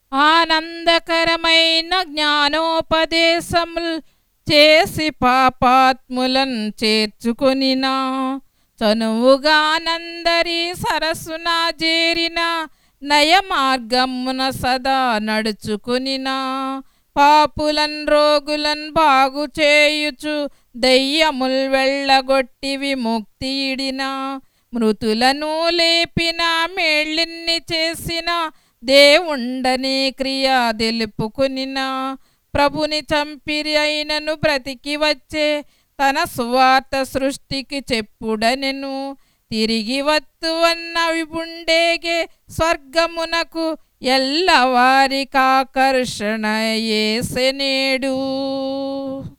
ఆనందకరమైన జ్ఞానోపదేశముల్ చేసి పాపాత్ములను చేర్చుకొనినా చనువుగానందరి సరస్సున చేరిన నయ మార్గమున సదా నడుచుకునినా పాపులన్ రోగులన్ బాగు చేయుచు దయ్యముల్ వెళ్ళగొట్టి విముక్తి ఇడిన మృతులను లేపిన మేళ్ళిన్ని చేసిన దేవుండని క్రియ తెలుపుకునిన ప్రభుని చంపిరి అయినను బ్రతికి వచ్చే తన సువార్త సృష్టికి చెప్పుడనెను తిరిగి వత్తు అన్న విపుండేగే స్వర్గమునకు ఎల్లవారికాకర్షణ ఏసెనేడు